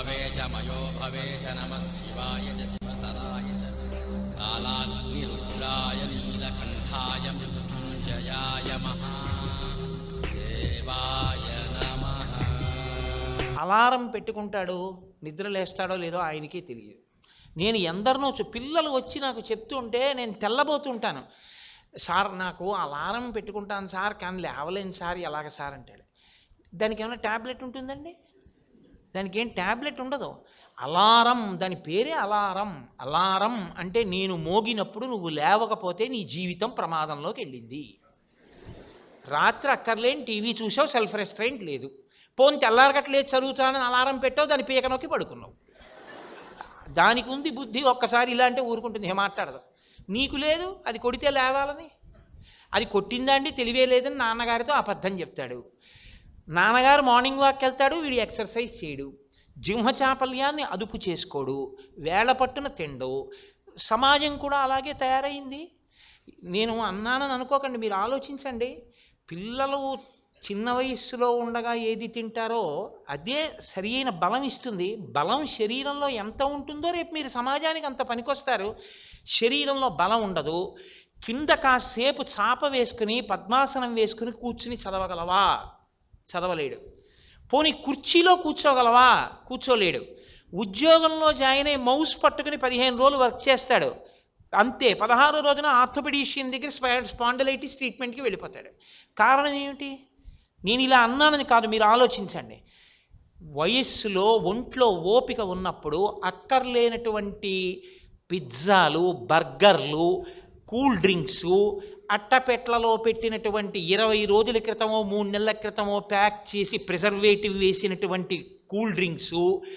భవే చ మయో భవే చ నమ శివాయ చ శివతరాయ చ కాలాగ్నిరుద్రాయ నీలకంఠాయ మృత్యుంజయాయ మహాదేవాయ నమః అలారం పెట్టుకుంటాడు నిద్ర లేస్తాడో లేదో ఆయనకే తెలియదు నేను ఎందరినో చూ- పిల్లలు వచ్చి నాకు చెప్తుంటే నేను తెల్లబోతుంటాను సార్ నాకు అలారం పెట్టుకుంటాను సార్ కానీ లేవలేను సార్ ఎలాగ సార్ అంటాడు దానికి ఏమైనా ట్యాబ్లెట్ ఉంటుందండి దానికి ఏం ట్యాబ్లెట్ ఉండదు అలారం దాని పేరే అలారం అలారం అంటే నేను మోగినప్పుడు నువ్వు లేవకపోతే నీ జీవితం ప్రమాదంలోకి వెళ్ళింది రాత్రి అక్కర్లేని టీవీ చూసావు సెల్ఫ్ రెస్ట్రెయింట్ లేదు పోని తెల్లారగట్లేదు చదువుతానని అలారం పెట్టావు దాని పీక నొక్కి పడుకున్నావు దానికి ఉంది బుద్ధి ఒక్కసారి ఇలా అంటే ఊరుకుంటుంది ఏం మాట్లాడదు నీకు లేదు అది కొడితే లేవాలని అది కొట్టిందా అండి తెలివే లేదని నాన్నగారితో అబద్ధం చెప్తాడు నాన్నగారు మార్నింగ్ వాక్ వెళ్తాడు వీడు ఎక్సర్సైజ్ చేయడు జింహచాపల్యాన్ని అదుపు చేసుకోడు వేళ పట్టున తిండు సమాజం కూడా అలాగే తయారైంది నేను అన్నానని అనుకోకండి మీరు ఆలోచించండి పిల్లలు చిన్న వయస్సులో ఉండగా ఏది తింటారో అదే సరి అయిన బలం ఇస్తుంది బలం శరీరంలో ఎంత ఉంటుందో రేపు మీరు సమాజానికి అంత పనికొస్తారు శరీరంలో బలం ఉండదు కింద కాసేపు చాప వేసుకుని పద్మాసనం వేసుకుని కూర్చుని చదవగలవా చదవలేడు పోనీ కుర్చీలో కూర్చోగలవా కూర్చోలేడు ఉద్యోగంలో జాయిన్ అయ్యి మౌస్ పట్టుకుని పదిహేను రోజులు వర్క్ చేస్తాడు అంతే పదహారో రోజున ఆర్థోపెడిషియన్ దగ్గర స్పా స్పాండిలైటిస్ ట్రీట్మెంట్కి వెళ్ళిపోతాడు కారణం ఏమిటి నేను ఇలా అన్నానని కాదు మీరు ఆలోచించండి వయస్సులో ఒంట్లో ఓపిక ఉన్నప్పుడు అక్కర్లేనటువంటి పిజ్జాలు బర్గర్లు కూల్ డ్రింక్స్ అట్టపెట్లలో పెట్టినటువంటి ఇరవై రోజుల క్రితమో మూడు నెలల క్రితమో ప్యాక్ చేసి ప్రిజర్వేటివ్ వేసినటువంటి కూల్ డ్రింక్స్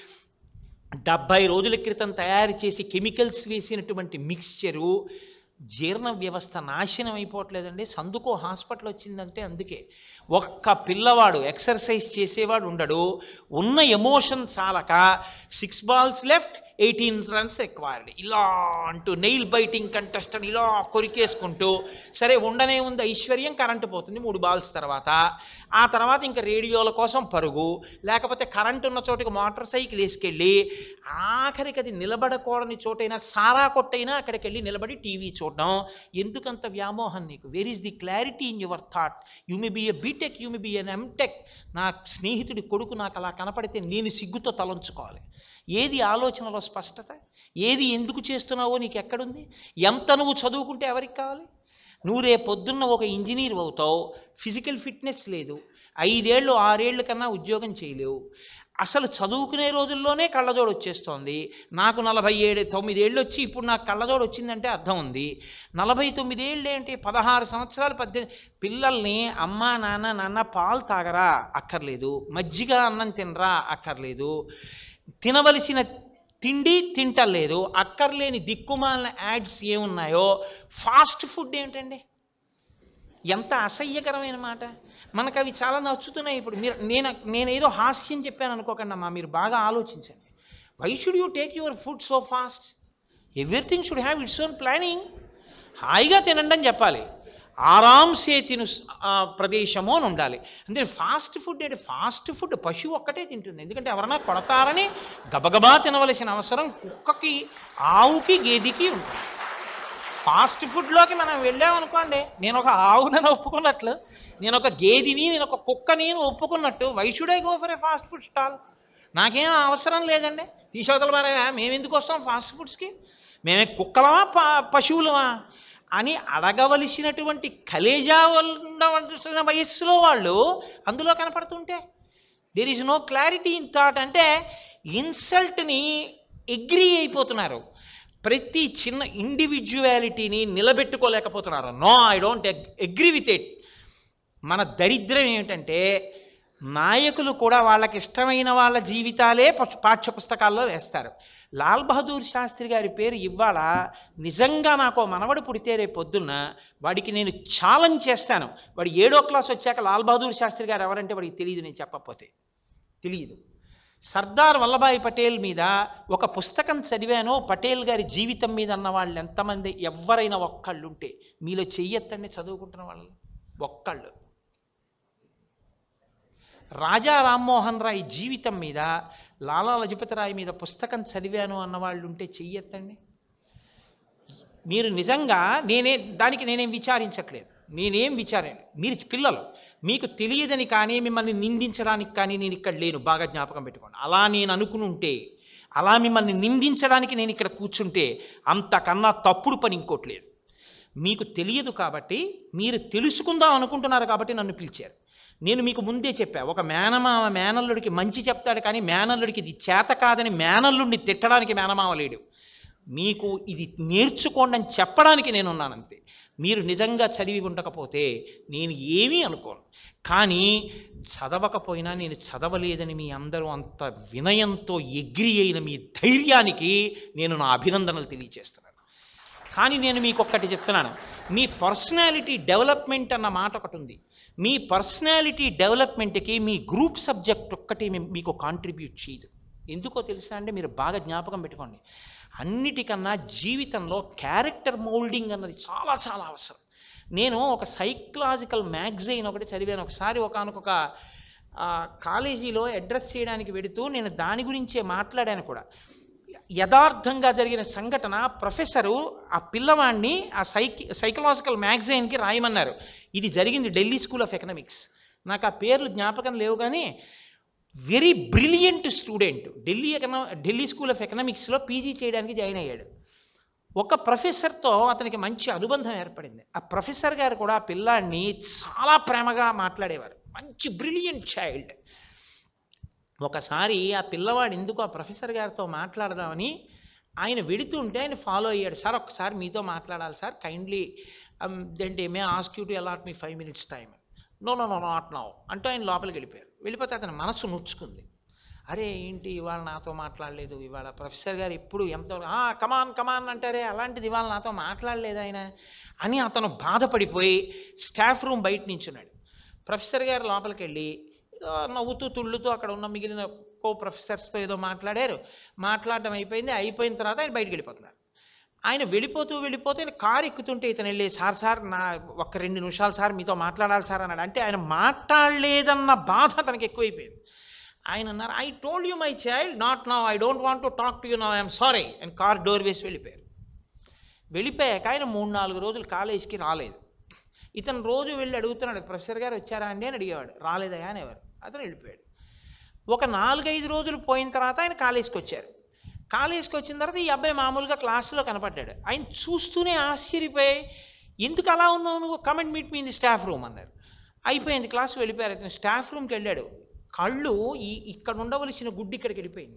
డెబ్భై రోజుల క్రితం తయారు చేసి కెమికల్స్ వేసినటువంటి మిక్స్చరు జీర్ణ వ్యవస్థ నాశనం అయిపోవట్లేదండి సందుకో హాస్పిటల్ వచ్చిందంటే అందుకే ఒక్క పిల్లవాడు ఎక్సర్సైజ్ చేసేవాడు ఉండడు ఉన్న ఎమోషన్ చాలక six balls left eighteen runs required ఇలా అంటూ నెయిల్ బైటింగ్ కంటెస్టెంట్ ఇలా కొరికేసుకుంటూ సరే ఉండనే ఉంది ఐశ్వర్యం కరెంటు పోతుంది మూడు బాల్స్ తర్వాత ఆ తర్వాత ఇంకా రేడియోల కోసం పరుగు లేకపోతే కరెంట్ ఉన్న చోటుకి మోటార్ సైకిల్ వేసుకెళ్ళి ఆఖరికి అది నిలబడకూడని చోటైనా సారా కొట్టైనా అక్కడికి వెళ్ళి నిలబడి టీవీ చూడడం ఎందుకంత వ్యామోహం నీకు where is the clarity in your thought you may be a BTech you may be an MTech నా స్నేహితుడి కొడుకు నాకు అలా కనపడితే నేను సిగ్గుతో తలంచుకోవాలి ఏది ఆలోచనలో స్పష్టత ఏది ఎందుకు చేస్తున్నావో నీకు ఎక్కడుంది ఎంత నువ్వు చదువుకుంటే ఎవరికి కావాలి నువ్వు రేపు పొద్దున్న ఒక ఇంజనీర్ అవుతావు ఫిజికల్ ఫిట్నెస్ లేదు ఐదేళ్ళు ఆరేళ్ళు కన్నా ఉద్యోగం చేయలేవు అసలు చదువుకునే రోజుల్లోనే కళ్ళజోడు వచ్చేస్తోంది నాకు నలభై ఏడు తొమ్మిదేళ్ళు వచ్చి ఇప్పుడు నాకు కళ్ళజోడు వచ్చిందంటే అర్థం ఉంది నలభై తొమ్మిదేళ్ళు ఏంటి పదహారు సంవత్సరాలు పద్దెనిమిది పిల్లల్ని అమ్మ నాన్న నాన్న పాలు తాగరా అక్కర్లేదు మజ్జిగ అన్నం తినరా అక్కర్లేదు తినవలసిన తిండి తింటలేదు అక్కర్లేని దిక్కుమాలిన యాడ్స్ ఏమున్నాయో ఫాస్ట్ ఫుడ్ ఏంటండి ఎంత అసహ్యకరమైన మాట మనకు అవి చాలా నచ్చుతున్నాయి ఇప్పుడు మీరు నేను నేనేదో హాస్యం చెప్పాను అనుకోకండి అమ్మా మీరు బాగా ఆలోచించండి why should you take your food so fast everything should have its own planning హాయిగా తినండి అని చెప్పాలి ఆరాంసే తిను ఆ, ప్రదేశము అని ఉండాలి అంటే ఫాస్ట్ ఫుడ్ అంటే ఫాస్ట్ ఫుడ్ పశువు ఒక్కటే తింటుంది ఎందుకంటే ఎవరైనా కొడతారని గబగబా తినవలసిన అవసరం కుక్కకి ఆవుకి గేదికి ఉంటుంది ఫాస్ట్ ఫుడ్లోకి మనం వెళ్ళామనుకోండి నేను ఒక ఆవునని ఒప్పుకున్నట్లు నేను ఒక గేదిని నేను ఒక కుక్కని అని ఒప్పుకున్నట్టు why should I go for a fast food stall నాకేం అవసరం లేదండి తీసవతల మారా మేము ఎందుకు వస్తాం ఫాస్ట్ ఫుడ్స్కి మేమే కుక్కలమా ప పశువులమా అని అడగవలసినటువంటి కలేజా ఉన్న వయస్సులో వాళ్ళు అందులో కనపడుతుంటే there is no clarity in thought అంటే ఇన్సల్ట్ని ఎగ్రీ అయిపోతున్నారు ప్రతి చిన్న ఇండివిజువాలిటీని నిలబెట్టుకోలేకపోతున్నారు no I don't agree with it మన దరిద్రం ఏమిటంటే నాయకులు కూడా వాళ్ళకి ఇష్టమైన వాళ్ళ జీవితాలే ప- పాఠ్య పుస్తకాల్లో వేస్తారు లాల్ బహదూర్ శాస్త్రి గారి పేరు ఇవాళ నిజంగా నాకు ఓ మనవడు పుడితే రేపు పొద్దున్న వాడికి నేను ఛాలెంజ్ చేస్తాను వాడు ఏడో క్లాస్ వచ్చాక లాల్ బహదూర్ శాస్త్రి గారు ఎవరంటే వాడికి తెలియదు నేను చెప్పకపోతే తెలియదు సర్దార్ వల్లభాయ్ పటేల్ మీద ఒక పుస్తకం చదివాను పటేల్ గారి జీవితం మీద అన్న వాళ్ళు ఎంతమంది ఎవరైనా ఒక్కళ్ళు ఉంటే మీలో చెయ్యొత్తండి చదువుకుంటున్న వాళ్ళు ఒక్కళ్ళు రాజా రామ్మోహన్ రాయ్ జీవితం మీద లాలా లజపతి రాయ్ మీద పుస్తకం చదివాను అన్న వాళ్ళు ఉంటే చెయ్యెత్తండి మీరు నిజంగా నేనే దానికి నేనేం విచారించట్లేదు నేనేం విచారం మీరు పిల్లలు మీకు తెలియదని కానీ మిమ్మల్ని నిందించడానికి కానీ నేను ఇక్కడ లేను బాగా జ్ఞాపకం పెట్టుకోండి అలా నేను అనుకుని ఉంటే అలా మిమ్మల్ని నిందించడానికి నేను ఇక్కడ కూర్చుంటే అంతకన్నా తప్పుడు పని ఇంకోటి లేదు మీకు తెలియదు కాబట్టి మీరు తెలుసుకుందాం అనుకుంటున్నారు కాబట్టి నన్ను పిలిచారు నేను మీకు ముందే చెప్పా ఒక మేనమామ మేనల్లుడికి మంచి చెప్తాడు కానీ మేనల్లుడికి ఇది చేత కాదని మేనల్లుడిని తిట్టడానికి మేనమామ లేడు మీకు ఇది నేర్చుకోండి అని చెప్పడానికి నేను ఉన్నానంతే మీరు నిజంగా చదివి ఉండకపోతే నేను ఏమీ అనుకోను కానీ చదవకపోయినా నేను చదవలేదని మీ అందరూ అంత వినయంతో ఎగ్రి అయిన మీ ధైర్యానికి నేను నా అభినందనలు తెలియజేస్తున్నాను కానీ నేను మీకు ఒక్కటి చెప్తున్నాను మీ పర్సనాలిటీ డెవలప్మెంట్ అన్న మాట ఒకటి ఉంది మీ పర్సనాలిటీ డెవలప్మెంట్కి మీ గ్రూప్ సబ్జెక్ట్ ఒక్కటి మీ- మీకు కాంట్రిబ్యూట్ చేయదు ఎందుకో తెలుసా అంటే మీరు బాగా జ్ఞాపకం పెట్టుకోండి అన్నిటికన్నా జీవితంలో క్యారెక్టర్ మౌల్డింగ్ అన్నది చాలా చాలా అవసరం నేను ఒక సైకలాజికల్ మ్యాగజైన్ ఒకటి చదివాను ఒకసారి ఒకనొక కాలేజీలో అడ్రస్ చేయడానికి వెడుతూ నేను దాని గురించే మాట్లాడాను కూడా యథార్థంగా జరిగిన సంఘటన ప్రొఫెసరు ఆ పిల్లవాడిని ఆ సైకి సైకలాజికల్ మ్యాగజైన్కి రాయమన్నారు ఇది జరిగింది ఢిల్లీ స్కూల్ ఆఫ్ ఎకనామిక్స్ నాకు ఆ పేర్లు జ్ఞాపకం లేవు కానీ వెరీ బ్రిలియంట్ స్టూడెంట్ ఢిల్లీ ఎకనా ఢిల్లీ స్కూల్ ఆఫ్ ఎకనామిక్స్లో పీజీ చేయడానికి జాయిన్ అయ్యాడు ఒక ప్రొఫెసర్తో అతనికి మంచి అనుబంధం ఏర్పడింది ఆ ప్రొఫెసర్ గారు కూడా ఆ పిల్లాడిని చాలా ప్రేమగా మాట్లాడేవారు మంచి బ్రిలియంట్ చైల్డ్ ఒకసారి ఆ పిల్లవాడు ఎందుకు ఆ ప్రొఫెసర్ గారితో మాట్లాడదామని ఆయన వెడుతుంటే ఆయన ఫాలో అయ్యాడు సార్ ఒకసారి మీతో మాట్లాడాలి సార్ కైండ్లీ అంటే may ask you to allot me five minutes time no no no not now అంటూ ఆయన లోపలికి వెళ్ళిపోయారు వెళ్ళిపోతే అతని మనసు నొచ్చుకుంది అరే ఏంటి ఇవాళ నాతో మాట్లాడలేదు ఇవాళ ప్రొఫెసర్ గారు ఎప్పుడు ఎంతో కమాన్ కమాన్ అంటారే అలాంటిది ఇవాళ నాతో మాట్లాడలేదు ఆయన అని అతను బాధపడిపోయి స్టాఫ్ రూమ్ బయట నించున్నాడు ప్రొఫెసర్ గారు లోపలికి వెళ్ళి ఏదో నవ్వుతూ తుళ్ళుతూ అక్కడ ఉన్న మిగిలిన కో ప్రొఫెసర్స్తో ఏదో మాట్లాడారు మాట్లాడడం అయిపోయింది అయిపోయిన తర్వాత ఆయన బయటికి వెళ్ళిపోతున్నారు ఆయన వెళ్ళిపోతూ వెళ్ళిపోతూ ఆయన కారు ఎక్కుతుంటే ఇతను వెళ్ళి సార్ సార్ నా ఒక్క రెండు నిమిషాలు సార్ మీతో మాట్లాడాలి సార్ అన్నాడు అంటే ఆయన మాట్లాడలేదన్న బాధ అతనికి ఎక్కువైపోయింది ఆయన అన్నారు I told you my child not now I don't want to talk to you now I'm sorry and car door వేసి వెళ్ళిపోయారు వెళ్ళిపోయాక ఆయన మూడు నాలుగు రోజులు కాలేజీకి రాలేదు ఇతను రోజు వెళ్ళి అడుగుతున్నాడు ప్రొఫెసర్ గారు వచ్చారా అండి అని అడిగేవాడు రాలేదయా అనేవారు అతను వెళ్ళిపోయాడు ఒక నాలుగైదు రోజులు పోయిన తర్వాత ఆయన కాలేజీకి వచ్చారు కాలేజీకి వచ్చిన తర్వాత ఈ అబ్బాయి మామూలుగా క్లాసులో కనపడ్డాడు ఆయన చూస్తూనే ఆశ్చర్యపోయి ఎందుకు అలా ఉన్నావు నువ్వు come and meet me in the staff room అన్నారు అయిపోయింది క్లాస్ వెళ్ళిపోయారు అతను స్టాఫ్ రూమ్కి వెళ్ళాడు కళ్ళు ఈ ఇక్కడ ఉండవలసిన గుడ్డి ఇక్కడికి వెళ్ళిపోయింది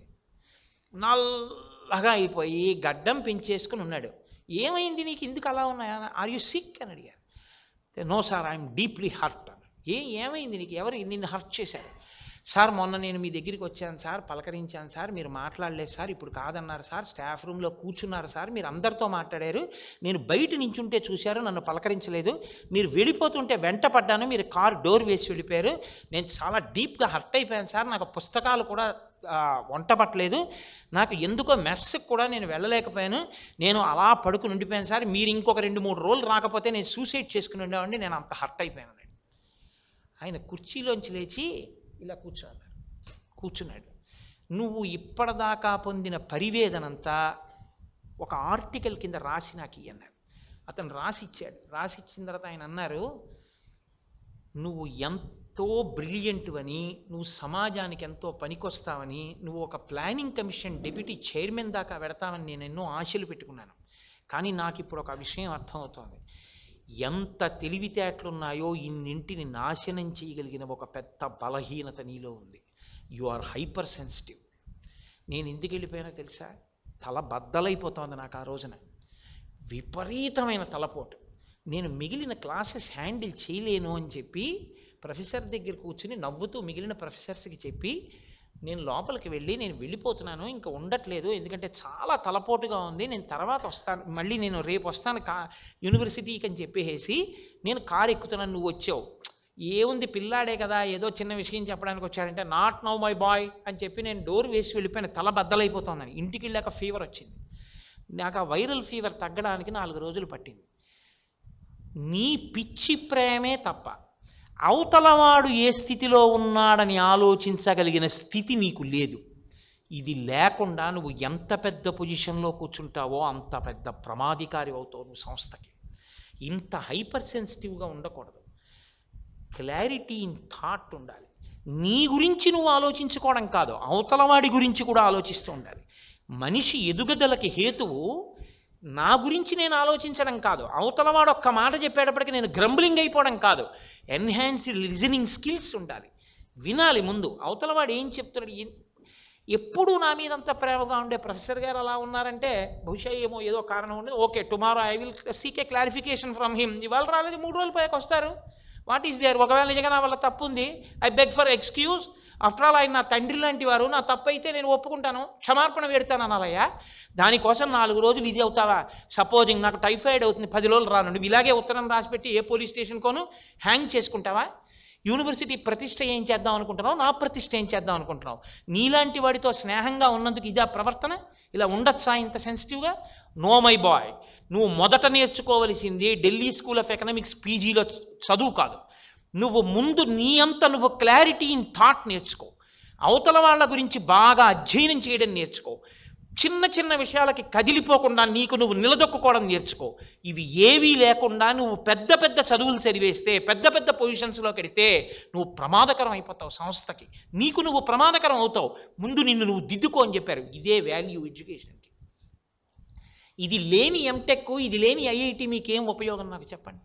నల్లగా అయిపోయి గడ్డం పెంచేసుకుని ఉన్నాడు ఏమైంది నీకు ఎందుకు అలా ఉన్నాయా ఆర్ యు సిక్ అని అడిగారు no sir I'm deeply hurt ఏ ఏమైంది నీకు ఎవరు నిన్ను హర్ట్ చేశారు సార్ మొన్న నేను మీ దగ్గరికి వచ్చాను సార్ పలకరించాను సార్ మీరు మాట్లాడలేదు సార్ ఇప్పుడు కాదన్నారు సార్ స్టాఫ్ రూమ్లో కూర్చున్నారు సార్ మీరు అందరితో మాట్లాడారు నేను బయట నించుంటే చూశారు నన్ను పలకరించలేదు మీరు వెళ్ళిపోతుంటే వెంట పడ్డాను మీరు కార్ డోర్ వేసి వెళ్ళిపోయారు నేను చాలా డీప్గా హర్ట్ అయిపోయాను సార్ నాకు పుస్తకాలు కూడా ఆ, వంట పట్టలేదు నాకు ఎందుకో మెస్కి కూడా నేను వెళ్ళలేకపోయాను నేను అలా పడుకుని ఉండిపోయాను సార్ మీరు ఇంకొక రెండు మూడు రోజులు రాకపోతే నేను సూసైడ్ చేసుకుని ఉండేవాడిని నేను అంత హర్ట్ అయిపోయాను అన్నాడు. ఆయన కుర్చీలోంచి లేచి ఇలా కూర్చోన్నారు కూర్చున్నాడు నువ్వు ఇప్పటిదాకా పొందిన పరివేదనంతా ఒక ఆర్టికల్ కింద రాసి నాకు ఇయ్యి అన్నాడు అతను రాసి ఇచ్చాడు రాసి ఇచ్చిన తర్వాత ఆయన అన్నారు నువ్వు ఎంతో బ్రిలియంట్ అని నువ్వు సమాజానికి ఎంతో పనికొస్తావని నువ్వు ఒక ప్లానింగ్ కమిషన్ డెప్యూటీ చైర్మన్ దాకా పెడతావని నేను ఎన్నో ఆశలు పెట్టుకున్నాను కానీ నాకు ఇప్పుడు ఒక విషయం అర్థమవుతోంది ఎంత తెలివితేటలున్నాయో ఇన్నింటిని నాశనం చేయగలిగిన ఒక పెద్ద బలహీనత నీలో ఉంది యు ఆర్ హైపర్ సెన్సిటివ్ నేను ఎందుకు వెళ్ళిపోయానో తెలుసా తల బద్దలైపోతోంది నాకు ఆ రోజున విపరీతమైన తలపోటు నేను మిగిలిన క్లాసెస్ హ్యాండిల్ చేయలేను అని చెప్పి ప్రొఫెసర్ దగ్గర కూర్చుని నవ్వుతూ మిగిలిన ప్రొఫెసర్స్కి చెప్పి నేను లోపలికి వెళ్ళి నేను వెళ్ళిపోతున్నాను ఇంకా ఉండట్లేదు ఎందుకంటే చాలా తలపోటుగా ఉంది నేను తర్వాత వస్తాను మళ్ళీ నేను రేపు వస్తాను కా యూనివర్సిటీకి అని చెప్పేసి నేను కారు ఎక్కుతున్నాను నువ్వు వచ్చావు ఏముంది పిల్లాడే కదా ఏదో చిన్న విషయం చెప్పడానికి వచ్చాడంటే నాట్ నౌ మై బాయ్ అని చెప్పి నేను డోర్ వేసి వెళ్ళిపోయిన తల బద్దలైపోతుందని ఇంటికి వెళ్ళాక ఫీవర్ వచ్చింది నాకు ఆ వైరల్ ఫీవర్ తగ్గడానికి నాలుగు రోజులు పట్టింది నీ పిచ్చి ప్రేమే తప్ప అవతలవాడు ఏ స్థితిలో ఉన్నాడని ఆలోచించగలిగిన స్థితి నీకు లేదు ఇది లేకుండా నువ్వు ఎంత పెద్ద పొజిషన్లో కూర్చుంటావో అంత పెద్ద ప్రమాదికారి అవుతావు నువ్వు సంస్థకి ఇంత హైపర్ సెన్సిటివ్గా ఉండకూడదు క్లారిటీ ఇన్ థాట్ ఉండాలి నీ గురించి నువ్వు ఆలోచించుకోవడం కాదు అవతలవాడి గురించి కూడా ఆలోచిస్తూ ఉండాలి మనిషి ఎదుగుదలకి హేతువు నా గురించి నేను ఆలోచించడం కాదు అవతలవాడు ఒక్క మాట చెప్పేటప్పటికి నేను గ్రంబ్లింగ్ అయిపోవడం కాదు ఎన్హాన్స్డ్ లిజనింగ్ స్కిల్స్ ఉండాలి వినాలి ముందు అవతలవాడు ఏం చెప్తున్నాడు ఎన్- ఎప్పుడు నా మీద అంత ప్రేమగా ఉండే ప్రొఫెసర్ గారు అలా ఉన్నారంటే బహుశా ఏమో ఏదో కారణం ఉంది okay tomorrow I will seek a clarification from him ఇవాళ రాలేదు మూడు రోజులు పోయాక వస్తారు వాట్ ఈస్ దేర్ ఒకవేళ నిజంగా నా వల్ల తప్పు ఉంది I beg for excuse after all ఆయన నా తండ్రి లాంటి వారు నా తప్పు అయితే నేను ఒప్పుకుంటాను క్షమార్పణ పెడతాను అనాలయ్యా దానికోసం నాలుగు రోజులు ఇది అవుతావా సపోజింగ్ నాకు టైఫాయిడ్ అవుతుంది పది రోజులు రాను నువ్వు ఇలాగే ఉత్తరం రాసిపెట్టి ఏ పోలీస్ స్టేషన్కోను హ్యాంగ్ చేసుకుంటావా యూనివర్సిటీ ప్రతిష్ట ఏం చేద్దాం అనుకుంటున్నావు నా ప్రతిష్ట ఏం చేద్దాం అనుకుంటున్నావు నీలాంటి వాడితో స్నేహంగా ఉన్నందుకు ఇదా ప్రవర్తన ఇలా ఉండొచ్చా ఇంత సెన్సిటివ్గా నో మై బాయ్ నువ్వు మొదట నేర్చుకోవలసింది ఢిల్లీ స్కూల్ ఆఫ్ ఎకనామిక్స్ పీజీలో చదువు కాదు నువ్వు ముందు నీ అంత నువ్వు క్లారిటీ ఇన్ థాట్ నేర్చుకో అవతల వాళ్ళ గురించి బాగా అధ్యయనం చేయడం నేర్చుకో చిన్న చిన్న విషయాలకి కదిలిపోకుండా నీకు నువ్వు నిలదొక్కుకోవడం నేర్చుకో ఇవి ఏవీ లేకుండా నువ్వు పెద్ద పెద్ద చదువులు చదివేస్తే పెద్ద పెద్ద పొజిషన్స్లోకి వెడితే నువ్వు ప్రమాదకరం అయిపోతావు సంస్థకి నీకు నువ్వు ప్రమాదకరం అవుతావు ముందు నిన్ను నువ్వు దిద్దుకో అని చెప్పారు ఇదే వాల్యూ ఎడ్యుకేషన్కి ఇది లేని ఎంటెక్ ఇది లేని ఐఐటి మీకేం ఉపయోగం నాకు చెప్పండి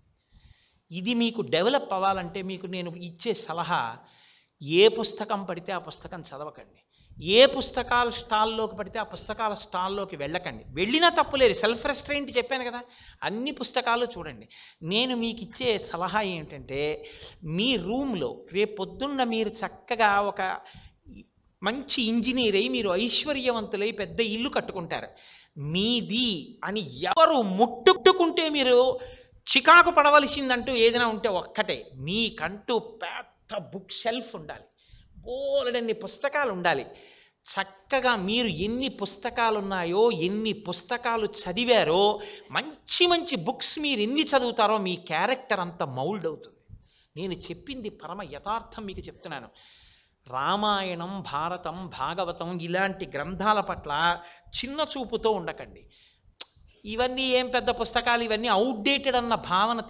ఇది మీకు డెవలప్ అవ్వాలంటే మీకు నేను ఇచ్చే సలహా ఏ పుస్తకం పడితే ఆ పుస్తకం చదవకండి ఏ పుస్తకాల స్టాల్లోకి పడితే ఆ పుస్తకాల స్టాల్లోకి వెళ్ళకండి వెళ్ళినా తప్పులేదు సెల్ఫ్ రెస్ట్రెయింట్ చెప్పాను కదా అన్ని పుస్తకాలు చూడండి నేను మీకు ఇచ్చే సలహా ఏంటంటే మీ రూమ్లో రేపు పొద్దున్న మీరు చక్కగా ఒక మంచి ఇంజనీర్ అయి మీరు ఐశ్వర్యవంతులై పెద్ద ఇల్లు కట్టుకుంటారు మీది అని ఎవరు ముట్టుకుంటే మీరు చికాకు పడవలసిందంటూ ఏదైనా ఉంటే ఒక్కటే మీకంటూ పెద్ద బుక్ షెల్ఫ్ ఉండాలి బోలెడన్ని పుస్తకాలు ఉండాలి చక్కగా మీరు ఎన్ని పుస్తకాలు ఉన్నాయో ఎన్ని పుస్తకాలు చదివారో మంచి మంచి బుక్స్ మీరు ఎన్ని చదువుతారో మీ క్యారెక్టర్ అంత మౌల్డ్ అవుతుంది నేను చెప్పింది పరమ యథార్థం మీకు చెప్తున్నాను రామాయణం భారతం భాగవతం ఇలాంటి గ్రంథాల పట్ల చిన్న చూపుతో ఉండకండి ఇవన్నీ ఏం పెద్ద పుస్తకాలు ఇవన్నీ అవుట్డేటెడ్ అన్న భావన